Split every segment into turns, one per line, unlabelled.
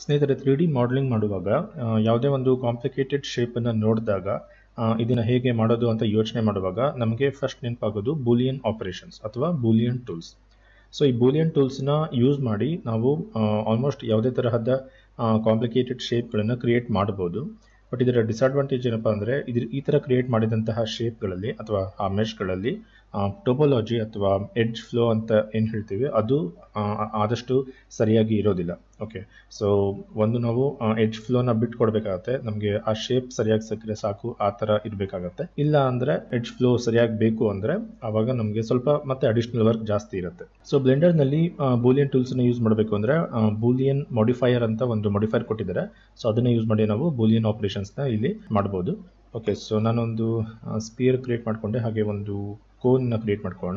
ಸ್ನೇಹಿತರೆ three D modelling ಮಾಡುವಾಗ ಆ, ಯಾವುದೇ ಒಂದು ಕಾಂಪ್ಲಿಕೇಟೆಡ್ ಶೇಪನ್ನು ನೋಡಿದಾಗ ಇದನ್ನು ಹೇಗೆ ಮಾಡೋದು ಅಂತ ಯೋಚನೆ ಮಾಡುವಾಗ ನಮಗೆ ಫಸ್ಟ್ ನೆನಪಾಗೋದು ಬೂಲಿಯನ್ ಆಪರೇಷನ್ಸ್ ಅಥವಾ ಬೂಲಿಯನ್ ಟೂಲ್ಸ್ ಸೊ ಈ ಬೂಲಿಯನ್ ಟೂಲ್ಸ್ನ ಯೂಸ್ ಮಾಡಿ ನಾವು ಆಲ್ಮೋಸ್ಟ್ ಯಾವುದೇ ತರಹದ ಕಾಂಪ್ಲಿಕೇಟೆಡ್ ಶೇಪ್ಗಳನ್ನು ಕ್ರಿಯೇಟ್ ಮಾಡ್ಬೋದು ಬಟ್ ಇದರ ಡಿಸಡ್ವಾಂಟೇಜ್ ಏನಪ್ಪ ಅಂದರೆ ಇದ್ರ ಈ ಥರ ಕ್ರಿಯೇಟ್ ಮಾಡಿದಂತಹ ಶೇಪ್ಗಳಲ್ಲಿ ಅಥವಾ ಆ ಮೆಶ್ಗಳಲ್ಲಿ ಟೋಪೋಲಾಜಿ ಅಥವಾ ಎಡ್ಜ್ ಫ್ಲೋ ಅಂತ ಏನು ಹೇಳ್ತೀವಿ ಅದು ಆ, ಆದಷ್ಟು ಸರಿಯಾಗಿ ಇರೋದಿಲ್ಲ ಓಕೆ ಸೊ ಒಂದು ನಾವು ಎಡ್ಜ್ ಫ್ಲೋನ ಬಿಟ್ಟು ಕೊಡಬೇಕಾಗತ್ತೆ ನಮಗೆ ಆ ಶೇಪ್ ಸರಿಯಾಗಿ ಸಿಕ್ಕರೆ ಸಾಕು ಆ ಥರ ಇರಬೇಕಾಗತ್ತೆ ಇಲ್ಲ ಅಂದರೆ ಎಡ್ಜ್ ಫ್ಲೋ ಸರಿಯಾಗಿ ಬೇಕು ಅಂದರೆ ಆವಾಗ ನಮಗೆ ಸ್ವಲ್ಪ ಮತ್ತೆ ಅಡಿಷ್ನಲ್ ವರ್ಕ್ ಜಾಸ್ತಿ ಇರುತ್ತೆ ಸೊ ಬ್ಲೆಂಡರ್ನಲ್ಲಿ ಬೂಲಿಯನ್ ಟೂಲ್ಸ್ನ ಯೂಸ್ ಮಾಡಬೇಕು ಅಂದರೆ ಬೂಲಿಯನ್ ಮಾಡಿಫೈಯರ್ ಅಂತ ಒಂದು ಮಾಡಿಫೈಯರ್ ಕೊಟ್ಟಿದ್ದಾರೆ ಸೊ ಅದನ್ನ ಯೂಸ್ ಮಾಡಿ ನಾವು ಬೂಲಿಯನ್ ಆಪರೇಷನ್ಸ್ನ ಇಲ್ಲಿ ಮಾಡ್ಬೋದು ಓಕೆ ಸೊ ನಾನೊಂದು ಸ್ಪಿಯರ್ ಕ್ರಿಯೇಟ್ ಮಾಡಿಕೊಂಡೆ ಹಾಗೆ ಒಂದು ಕೋನ್ನ ಕ್ರಿಯೇಟ್ ಮಾಡ್ಕೊಳ್ಳೋಣ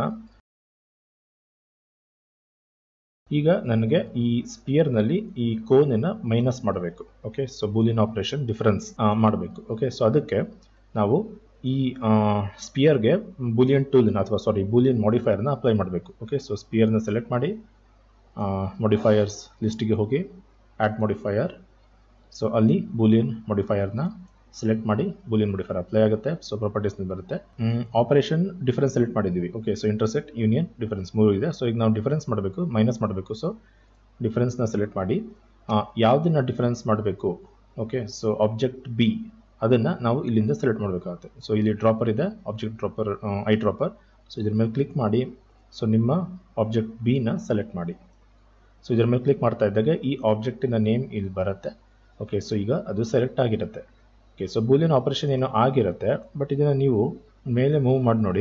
ಈಗ ನನಗೆ ಈ ಸ್ಪಿಯರ್ನಲ್ಲಿ ಈ ಕೋನನ್ನು ಮೈನಸ್ ಮಾಡಬೇಕು okay so Boolean operation difference ಮಾಡಬೇಕು ಓಕೆ ಸೊ ಅದಕ್ಕೆ ನಾವು ಈ ಸ್ಪಿಯರ್ಗೆ ಬೂಲಿಯನ್ ಟೂಲ್ನ ಅಥವಾ ಸಾರಿ ಬೂಲಿಯನ್ ಮಾಡಿಫೈಯರ್ನ ಅಪ್ಲೈ ಮಾಡಬೇಕು ಓಕೆ ಸೊ ಸ್ಪಿಯರ್ನ ಸೆಲೆಕ್ಟ್ ಮಾಡಿ ಮಾಡಿಫೈಯರ್ಸ್ ಲಿಸ್ಟಿಗೆ ಹೋಗಿ ಆ್ಯಡ್ ಮಾಡಿಫೈಯರ್ ಸೊ ಅಲ್ಲಿ ಬೂಲಿಯನ್ ಮಾಡಿಫೈಯರ್ನ ಸೆಲೆಕ್ಟ್ ಮಾಡಿ ಬೂಲಿಯನ್ ಮಾಡಿಫೈಯರ್ ಅಪ್ಲೈ ಆಗುತ್ತೆ ಸೊ ಪ್ರಾಪರ್ಟೀಸ್ನಲ್ಲಿ ಬರುತ್ತೆ ಆಪರೇಷನ್ ಡಿಫರೆನ್ಸ್ ಸೆಲೆಕ್ಟ್ ಮಾಡಿದ್ದೀವಿ okay so intersect union difference ಮೂರು ಇದೆ ಸೊ ಈಗ ನಾವು ಡಿಫರೆನ್ಸ್ ಮಾಡಬೇಕು ಮೈನಸ್ ಮಾಡಬೇಕು ಸೊ ಡಿಫರೆನ್ಸ್ನ ಸೆಲೆಕ್ಟ್ ಮಾಡಿ ಯಾವುದನ್ನ ಡಿಫರೆನ್ಸ್ ಮಾಡಬೇಕು ಓಕೆ ಸೊ ಆಬ್ಜೆಕ್ಟ್ ಬಿ ಅದನ್ನು ನಾವು ಇಲ್ಲಿಂದ ಸೆಲೆಕ್ಟ್ ಮಾಡಬೇಕಾಗುತ್ತೆ ಸೊ ಇಲ್ಲಿ ಡ್ರಾಪರ್ ಇದೆ object dropper I dropper so ಇದ್ರ ಮೇಲೆ ಕ್ಲಿಕ್ ಮಾಡಿ ಸೊ ನಿಮ್ಮ ಆಬ್ಜೆಕ್ಟ್ ಬಿನ ಸೆಲೆಕ್ಟ್ ಮಾಡಿ ಸೊ ಇದ್ರ ಮೇಲೆ ಕ್ಲಿಕ್ ಮಾಡ್ತಾ ಇದ್ದಾಗ ಈ ಆಬ್ಜೆಕ್ಟಿನ ನೇಮ್ ಇಲ್ಲಿ ಬರುತ್ತೆ ಓಕೆ ಸೊ ಈಗ ಅದು ಸೆಲೆಕ್ಟ್ ಆಗಿರುತ್ತೆ ಓಕೆ ಸೊ ಬೂಲಿಯನ್ ಆಪರೇಷನ್ ಏನೋ ಆಗಿರುತ್ತೆ ಬಟ್ ಇದನ್ನು ನೀವು ಮೇಲೆ ಮೂವ್ ಮಾಡಿ ನೋಡಿ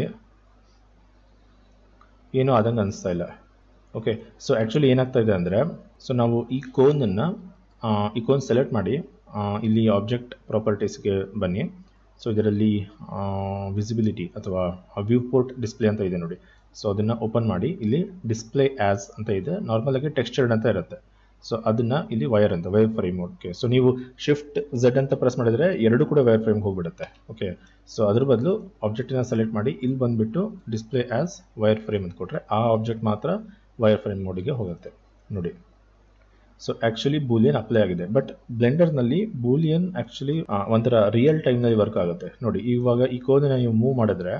ಏನೂ ಆದಂಗೆ ಅನಿಸ್ತಾ ಇಲ್ಲ ಓಕೆ ಸೊ ಆ್ಯಕ್ಚುಲಿ ಏನಾಗ್ತಾ ಇದೆ ಅಂದರೆ ಸೊ ನಾವು ಈ ಕೋನನ್ನು ಈ ಕೋನ್ ಸೆಲೆಕ್ಟ್ ಮಾಡಿ ಆ, ಇಲ್ಲಿ ಆಬ್ಜೆಕ್ಟ್ ಪ್ರಾಪರ್ಟೀಸ್ಗೆ ಬನ್ನಿ ಸೊ ಇದರಲ್ಲಿ ವಿಸಿಬಿಲಿಟಿ ಅಥವಾ ವ್ಯೂ ಪೋರ್ಟ್ ಡಿಸ್ಪ್ಲೇ ಅಂತ ಇದೆ ನೋಡಿ ಸೊ ಅದನ್ನು ಓಪನ್ ಮಾಡಿ ಇಲ್ಲಿ ಡಿಸ್ಪ್ಲೇ ಆ್ಯಸ್ ಅಂತ ಇದೆ ನಾರ್ಮಲ್ ಆಗಿ ಟೆಕ್ಸ್ಚರ್ಡ್ ಅಂತ ಇರುತ್ತೆ ಸೊ ಅದನ್ನು ಇಲ್ಲಿ ವೈರ್ ಅಂತ ವೈರ್ ಫ್ರೇಮ್ ಓಕೆ ಸೊ ನೀವು ಶಿಫ್ಟ್ ಝೆಡ್ ಅಂತ ಪ್ರೆಸ್ ಮಾಡಿದರೆ ಎರಡು ಕೂಡ ವೈರ್ ಫ್ರೇಮ್ಗೆ ಹೋಗ್ಬಿಡುತ್ತೆ ಓಕೆ ಸೊ ಅದ್ರ ಬದಲು ಆಬ್ಜೆಕ್ಟಿನ ಸೆಲೆಕ್ಟ್ ಮಾಡಿ ಇಲ್ಲಿ ಬಂದುಬಿಟ್ಟು ಡಿಸ್ಪ್ಲೇ ಆ್ಯಸ್ ವೈರ್ ಫ್ರೇಮ್ ಅಂತ ಕೊಟ್ಟರೆ ಆ ಆಬ್ಜೆಕ್ಟ್ ಮಾತ್ರ ವೈರ್ ಫ್ರೇಮ್ ಮೋಡಿಗೆ ಹೋಗುತ್ತೆ ನೋಡಿ ಸೊ ಆ್ಯಕ್ಚುಲಿ ಬೂಲಿಯನ್ ಅಪ್ಲೈ ಆಗಿದೆ ಬಟ್ ಬ್ಲೆಂಡರ್ನಲ್ಲಿ ಬೂಲಿಯನ್ ಆ್ಯಕ್ಚುಲಿ ಒಂಥರ ರಿಯಲ್ ಟೈಮ್ನಲ್ಲಿ ವರ್ಕ್ ಆಗುತ್ತೆ ನೋಡಿ ಇವಾಗ ಈ ಕೋದನ್ನ ನೀವು ಮೂವ್ ಮಾಡಿದ್ರೆ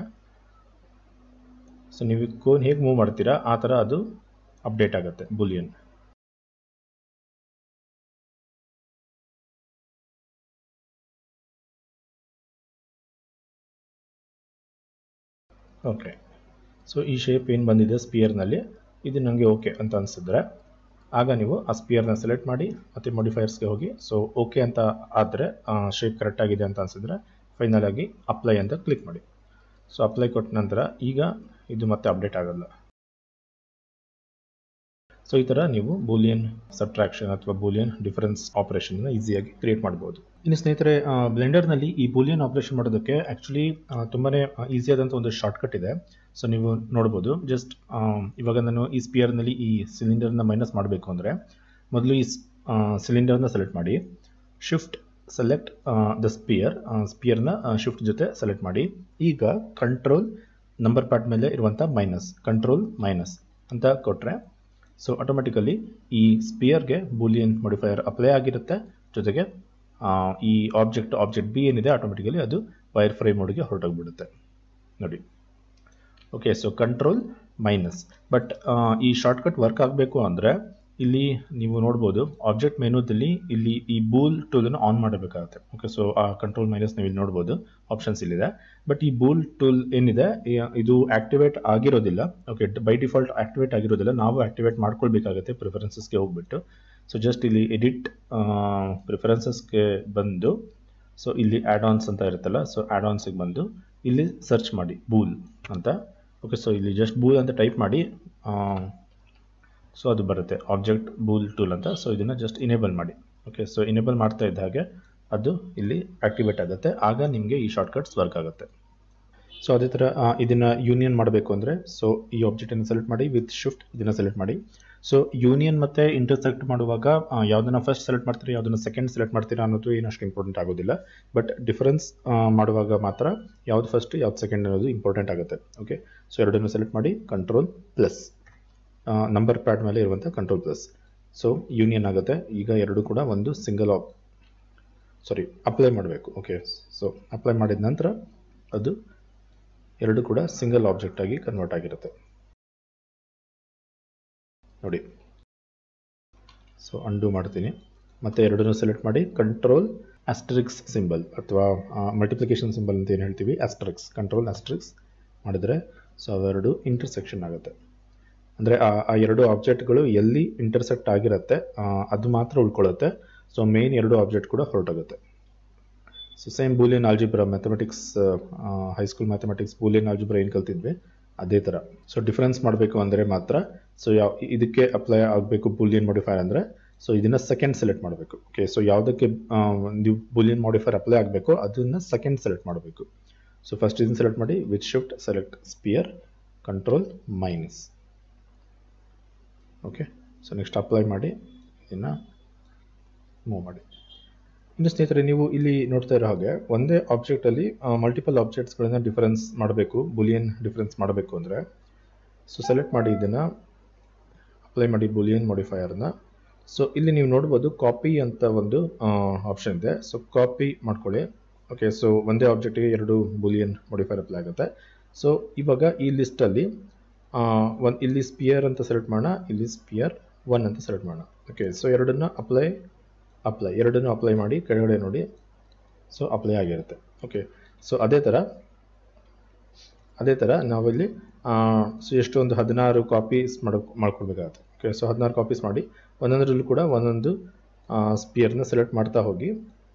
ಸೊ ನೀವು ಈ ಕೋನ್ ಹೇಗೆ ಮೂವ್ ಮಾಡ್ತೀರಾ ಆ ಥರ ಅದು ಅಪ್ಡೇಟ್ ಆಗುತ್ತೆ ಬೂಲಿಯನ್ ಓಕೆ ಸೊ ಈ ಶೇಪ್ ಏನು ಬಂದಿದೆ ಸ್ಪಿಯರ್ನಲ್ಲಿ ಇದು ನನಗೆ ಓಕೆ ಅಂತ ಅನಿಸಿದ್ರೆ ಆಗ ನೀವು ಆ ಸ್ಪಿಯರ್ನ ಸೆಲೆಕ್ಟ್ ಮಾಡಿ ಮತ್ತು ಮಾಡಿಫೈಯರ್ಸ್ಗೆ ಹೋಗಿ ಸೊ ಓಕೆ ಅಂತ ಆದರೆ ಶೇಪ್ ಕರೆಕ್ಟ್ ಆಗಿದೆ ಅಂತ ಅನಿಸಿದ್ರೆ ಫೈನಲ್ ಆಗಿ ಅಪ್ಲೈ ಅಂತ ಕ್ಲಿಕ್ ಮಾಡಿ ಸೊ ಅಪ್ಲೈ ಕೊಟ್ಟ ನಂತರ ಈಗ ಇದು ಮತ್ತೆ ಅಪ್ಡೇಟ್ ಆಗಲ್ಲ ಸೊ ಈ ಥರ ನೀವು ಬೂಲಿಯನ್ ಸಬ್ಟ್ರಾಕ್ಷನ್ ಅಥವಾ ಬೂಲಿಯನ್ ಡಿಫರೆನ್ಸ್ ಆಪರೇಷನ್ನ ಈಸಿಯಾಗಿ ಕ್ರಿಯೇಟ್ ಮಾಡ್ಬೋದು ಇನ್ನು ಸ್ನೇಹಿತರೆ ಬ್ಲೆಂಡರ್ನಲ್ಲಿ ಈ ಬೂಲಿಯನ್ ಆಪರೇಷನ್ ಮಾಡೋದಕ್ಕೆ ಆ್ಯಕ್ಚುಲಿ ತುಂಬಾ ಈಸಿಯಾದಂಥ ಒಂದು ಶಾರ್ಟ್ಕಟ್ ಇದೆ ಸೊ ನೀವು ನೋಡ್ಬೋದು ಜಸ್ಟ್ ಇವಾಗ ನಾನು ಈ ಸ್ಪಿಯರ್ನಲ್ಲಿ ಈ ಸಿಲಿಂಡರ್ನ ಮೈನಸ್ ಮಾಡಬೇಕು ಅಂದರೆ ಮೊದಲು ಈ ಸಿಲಿಂಡರ್ನ ಸೆಲೆಕ್ಟ್ ಮಾಡಿ ಶಿಫ್ಟ್ ಸೆಲೆಕ್ಟ್ ದ ಸ್ಪಿಯರ್ ಸ್ಪಿಯರ್ನ ಶಿಫ್ಟ್ ಜೊತೆ ಸೆಲೆಕ್ಟ್ ಮಾಡಿ ಈಗ ಕಂಟ್ರೋಲ್ ನಂಬರ್ ಪ್ಯಾಡ್ ಮೇಲೆ ಇರುವಂಥ ಮೈನಸ್ ಕಂಟ್ರೋಲ್ ಮೈನಸ್ ಅಂತ ಕೊಟ್ಟರೆ ಸೊ ಆಟೋಮೆಟಿಕಲಿ ಈ ಸ್ಪಿಯರ್ಗೆ ಬೂಲಿಯನ್ ಮಾಡಿಫೈಯರ್ ಅಪ್ಲೈ ಆಗಿರುತ್ತೆ ಜೊತೆಗೆ ಆ, ಈ ಆಬ್ಜೆಕ್ಟ್ ಆಬ್ಜೆಕ್ಟ್ ಬಿ ಏನಿದೆ ಆಟೋಮೆಟಿಕಲಿ ಅದು ವೈರ್ ಫ್ರೇಮ್ ಮೋಡ್ಗೆ ಹೊರಟೋಗ್ಬಿಡುತ್ತೆ ನೋಡಿ okay so control minus but ಈ ಶಾರ್ಟ್ಕಟ್ ವರ್ಕ್ ಆಗಬೇಕು ಅಂದರೆ ಇಲ್ಲಿ ನೀವು ನೋಡ್ಬೋದು ಆಬ್ಜೆಕ್ಟ್ ಮೆನುದಲ್ಲಿ ಇಲ್ಲಿ ಈ ಬೂಲ್ ಟೂಲನ್ನು ಆನ್ ಮಾಡಬೇಕಾಗುತ್ತೆ ಓಕೆ ಸೊ ಆ ಕಂಟ್ರೋಲ್ ಮೈನಸ್ ನೀವು ಇಲ್ಲಿ ನೋಡ್ಬೋದು ಆಪ್ಷನ್ಸ್ ಇಲ್ಲಿದೆ ಬಟ್ ಈ ಬೂಲ್ ಟೂಲ್ ಏನಿದೆ ಈ- ಇದು ಆಕ್ಟಿವೇಟ್ ಆಗಿರೋದಿಲ್ಲ ಓಕೆ ಬೈ ಡಿಫಾಲ್ಟ್ ಆಕ್ಟಿವೇಟ್ ಆಗಿರೋದಿಲ್ಲ ನಾವು ಆಕ್ಟಿವೇಟ್ ಮಾಡ್ಕೊಳ್ಬೇಕಾಗುತ್ತೆ ಪ್ರಿಫರೆನ್ಸಸ್ಗೆ ಹೋಗ್ಬಿಟ್ಟು ಸೊ ಜಸ್ಟ್ ಇಲ್ಲಿ ಎಡಿಟ್ ಪ್ರಿಫರೆನ್ಸಸ್ಗೆ ಬಂದು ಸೊ ಇಲ್ಲಿ ಆ್ಯಡ್ ಆನ್ಸ್ ಅಂತ ಇರುತ್ತಲ್ಲ ಸೊ ಆ್ಯಡ್ ಆನ್ಸಿಗೆ ಬಂದು ಇಲ್ಲಿ ಸರ್ಚ್ ಮಾಡಿ ಬೂಲ್ ಅಂತ ಓಕೆ ಸೊ ಇಲ್ಲಿ ಜಸ್ಟ್ ಬೂಲ್ ಅಂತ ಟೈಪ್ ಮಾಡಿ ಸೊ ಅದು ಬರುತ್ತೆ ಆಬ್ಜೆಕ್ಟ್ ಬೂಲ್ ಟೂಲ್ ಅಂತ ಸೊ ಇದನ್ನು ಜಸ್ಟ್ ಇನೇಬಲ್ ಮಾಡಿ ಓಕೆ ಸೊ ಇನೇಬಲ್ ಮಾಡ್ತಾ ಇದ್ದ ಹಾಗೆ ಅದು ಇಲ್ಲಿ ಆಕ್ಟಿವೇಟ್ ಆಗುತ್ತೆ ಆಗ ನಿಮಗೆ ಈ ಶಾರ್ಟ್ಕಟ್ಸ್ ವರ್ಕ್ ಆಗುತ್ತೆ ಸೊ ಅದೇ ಥರ ಆ, ಇದನ್ನ ಯೂನಿಯನ್ ಮಾಡಬೇಕು ಅಂದರೆ ಸೊ ಈ ಆಬ್ಜೆಕ್ಟನ್ನು ಸೆಲೆಕ್ಟ್ ಮಾಡಿ ವಿತ್ ಶಿಫ್ಟ್ ಇದನ್ನು ಸೆಲೆಕ್ಟ್ ಮಾಡಿ ಸೊ ಯೂನಿಯನ್ ಮತ್ತು ಇಂಟರ್ಸೆಕ್ಟ್ ಮಾಡುವಾಗ ಆ, ಯಾವುದನ್ನ ಫಸ್ಟ್ ಸೆಲೆಕ್ಟ್ ಮಾಡ್ತೀರಾ ಯಾವುದನ್ನ ಸೆಕೆಂಡ್ ಸೆಲೆಕ್ಟ್ ಮಾಡ್ತೀರಾ ಅನ್ನೋದು ಏನು ಅಷ್ಟು ಇಂಪಾರ್ಟೆಂಟ್ ಆಗೋದಿಲ್ಲ ಬಟ್ ಡಿಫರೆನ್ಸ್ ಮಾಡುವಾಗ ಮಾತ್ರ ಯಾವ್ದು ಫಸ್ಟ್ ಯಾವ್ದು ಸೆಕೆಂಡ್ ಅನ್ನೋದು ಇಂಪಾರ್ಟೆಂಟ್ ಆಗುತ್ತೆ ಓಕೆ ಸೊ ಎರಡನ್ನು ಸೆಲೆಕ್ಟ್ ಮಾಡಿ ಕಂಟ್ರೋಲ್ ಪ್ಲಸ್ ನಂಬರ್ ಪ್ಯಾಡ್ ಮೇಲೆ ಇರುವಂಥ ಕಂಟ್ರೋಲ್ ಪ್ಲಸ್ ಸೊ ಯೂನಿಯನ್ ಆಗುತ್ತೆ ಈಗ ಎರಡು ಕೂಡ ಒಂದು ಸಿಂಗಲ್ ಆಪ್ ಸಾರಿ ಅಪ್ಲೈ ಮಾಡಬೇಕು ಓಕೆ ಸೊ ಅಪ್ಲೈ ಮಾಡಿದ ನಂತರ ಅದು ಎರಡು ಕೂಡ ಸಿಂಗಲ್ ಆಬ್ಜೆಕ್ಟ್ ಆಗಿ ಕನ್ವರ್ಟ್ ಆಗಿರುತ್ತೆ ನೋಡಿ ಸೊ ಅಂಡು ಮಾಡ್ತೀನಿ ಮತ್ತೆ ಎರಡನ್ನೂ ಸೆಲೆಕ್ಟ್ ಮಾಡಿ ಕಂಟ್ರೋಲ್ ಆಸ್ಟ್ರಿಕ್ಸ್ ಸಿಂಬಲ್ ಅಥವಾ ಮಲ್ಟಿಪ್ಲಿಕೇಶನ್ ಸಿಂಬಲ್ ಅಂತ ಏನು ಹೇಳ್ತೀವಿ ಆಸ್ಟ್ರಿಕ್ಸ್ ಕಂಟ್ರೋಲ್ ಆಸ್ಟ್ರಿಕ್ಸ್ ಮಾಡಿದರೆ ಸೊ ಅವೆರಡು ಇಂಟರ್ಸೆಕ್ಷನ್ ಆಗುತ್ತೆ ಅಂದರೆ ಆ ಎರಡು ಆಬ್ಜೆಕ್ಟ್ಗಳು ಎಲ್ಲಿ ಇಂಟರ್ಸೆಕ್ಟ್ ಆಗಿರುತ್ತೆ ಅದು ಮಾತ್ರ ಉಳ್ಕೊಳ್ಳುತ್ತೆ ಸೊ ಮೇನ್ ಎರಡು ಆಬ್ಜೆಕ್ಟ್ ಕೂಡ ಹೊರಟೋಗುತ್ತೆ so same Boolean algebra mathematics high school mathematics Boolean algebra ಏನು ಕಲ್ತಿದ್ವಿ ಅದೇ ಥರ ಸೊ ಡಿಫ್ರೆನ್ಸ್ ಮಾಡಬೇಕು ಅಂದರೆ ಮಾತ್ರ ಸೊ ಯಾವ ಇದಕ್ಕೆ ಅಪ್ಲೈ ಆಗಬೇಕು ಬೂಲಿಯನ್ ಮಾಡಿಫೈರ್ ಅಂದರೆ ಸೊ ಇದನ್ನು ಸೆಕೆಂಡ್ ಸೆಲೆಕ್ಟ್ ಮಾಡಬೇಕು ಓಕೆ ಸೊ ಯಾವುದಕ್ಕೆ ನೀವು ಬೂಲಿಯನ್ ಮಾಡಿಫೈರ್ ಅಪ್ಲೈ ಆಗಬೇಕು ಅದನ್ನು ಸೆಕೆಂಡ್ ಸೆಲೆಕ್ಟ್ ಮಾಡಬೇಕು ಸೊ ಫಸ್ಟ್ ಇದನ್ನು ಸೆಲೆಕ್ಟ್ ಮಾಡಿ with shift select sphere control minus okay so next apply ಮಾಡಿ ಇದನ್ನು ಮೂವ್ ಮಾಡಿ ಇನ್ನು ಸ್ನೇಹಿತರೆ ನೀವು ಇಲ್ಲಿ ನೋಡ್ತಾ ಇರೋ ಹಾಗೆ ಒಂದೇ ಆಬ್ಜೆಕ್ಟಲ್ಲಿ ಮಲ್ಟಿಪಲ್ ಆಬ್ಜೆಕ್ಟ್ಸ್ಗಳನ್ನ ಡಿಫರೆನ್ಸ್ ಮಾಡಬೇಕು ಬುಲಿಯನ್ ಡಿಫರೆನ್ಸ್ ಮಾಡಬೇಕು ಅಂದರೆ ಸೊ ಸೆಲೆಕ್ಟ್ ಮಾಡಿ ಇದನ್ನು ಅಪ್ಲೈ ಮಾಡಿ ಬುಲಿಯನ್ ಮಾಡಿಫೈಯರ್ನ ಸೊ ಇಲ್ಲಿ ನೀವು ನೋಡ್ಬೋದು ಕಾಪಿ ಅಂತ ಒಂದು ಆಪ್ಷನ್ ಇದೆ ಸೊ ಕಾಪಿ ಮಾಡ್ಕೊಳ್ಳಿ ಓಕೆ ಸೊ ಒಂದೇ ಆಬ್ಜೆಕ್ಟಿಗೆ ಎರಡು ಬುಲಿಯನ್ ಮಾಡಿಫೈರ್ ಅಪ್ಲೈ ಆಗುತ್ತೆ ಸೊ ಇವಾಗ ಈ ಲಿಸ್ಟಲ್ಲಿ ಒಂದು ಇಲ್ಲಿ ಸ್ಪಿಯರ್ ಅಂತ ಸೆಲೆಕ್ಟ್ ಮಾಡೋಣ ಇಲ್ಲಿ ಸ್ಪಿಯರ್ ಒನ್ ಅಂತ ಸೆಲೆಕ್ಟ್ ಮಾಡೋಣ ಓಕೆ ಸೊ ಎರಡನ್ನ ಅಪ್ಲೈ ಅಪ್ಲೈ ಎರಡನ್ನೂ ಅಪ್ಲೈ ಮಾಡಿ ಕೆಳಗಡೆ ನೋಡಿ ಸೊ ಅಪ್ಲೈ ಆಗಿರುತ್ತೆ ಓಕೆ ಸೊ ಅದೇ ಥರ ಅದೇ ಥರ ನಾವಿಲ್ಲಿ ಸೊ ಎಷ್ಟು ಒಂದು ಹದಿನಾರು ಕಾಪೀಸ್ ಮಾಡ ಮಾಡ್ಕೊಳ್ಬೇಕಾಗುತ್ತೆ ಓಕೆ ಸೊ ಹದಿನಾರು ಕಾಪೀಸ್ ಮಾಡಿ ಒಂದೊಂದರಲ್ಲೂ ಕೂಡ ಒಂದೊಂದು ಸ್ಪಿಯರ್ನ ಸೆಲೆಕ್ಟ್ ಮಾಡ್ತಾ ಹೋಗಿ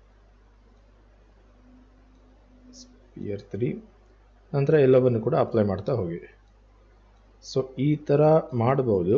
ಸ್ಪಿಯರ್ ತ್ರೀ ನಂತರ ಎಲ್ಲವನ್ನು ಕೂಡ ಅಪ್ಲೈ ಮಾಡ್ತಾ ಹೋಗಿ ಸೊ ಈ ಥರ ಮಾಡ್ಬೋದು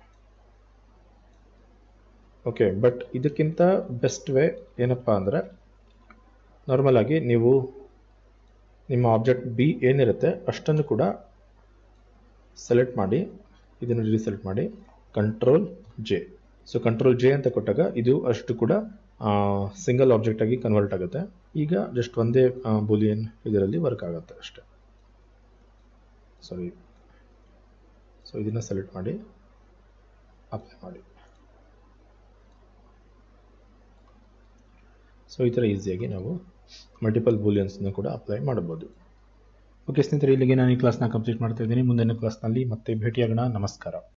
ಓಕೆ ಬಟ್ ಇದಕ್ಕಿಂತ ಬೆಸ್ಟ್ ವೇ ಏನಪ್ಪ ಅಂದರೆ ನಾರ್ಮಲ್ ಆಗಿ ನೀವು ನಿಮ್ಮ ಆಬ್ಜೆಕ್ಟ್ ಬಿ ಏನಿರುತ್ತೆ ಅಷ್ಟನ್ನು ಕೂಡ ಸೆಲೆಕ್ಟ್ ಮಾಡಿ ಇದನ್ನು ರೀಸೆಲೆಕ್ಟ್ ಮಾಡಿ control J so control J ಅಂತ ಕೊಟ್ಟಾಗ ಇದು ಅಷ್ಟು ಕೂಡ ಸಿಂಗಲ್ ಆಬ್ಜೆಕ್ಟ್ ಆಗಿ ಕನ್ವರ್ಟ್ ಆಗುತ್ತೆ ಈಗ ಜಸ್ಟ್ ಒಂದೇ ಬುಲಿಯನ್ ಇದರಲ್ಲಿ ವರ್ಕ್ ಆಗುತ್ತೆ ಅಷ್ಟೆ ಸಾರಿ ಸೊ ಇದನ್ನು ಸೆಲೆಕ್ಟ್ ಮಾಡಿ ಅಪ್ಲೈ ಮಾಡಿ ಸೊ ಈ ಥರ ಈಸಿಯಾಗಿ ನಾವು ಮಲ್ಟಿಪಲ್ ಬೂಲಿಯನ್ಸ್ನ ಕೂಡ ಅಪ್ಲೈ ಮಾಡ್ಬೋದು ಓಕೆ ಸ್ನೇಹಿತರೆ ಇಲ್ಲಿಗೆ ನಾನು ಈ ಕ್ಲಾಸ್ನ ಕಂಪ್ಲೀಟ್ ಮಾಡ್ತಾ ಇದ್ದೀನಿ ಮುಂದಿನ ಕ್ಲಾಸ್ನಲ್ಲಿ ಮತ್ತೆ ಭೇಟಿಯಾಗೋಣ ನಮಸ್ಕಾರ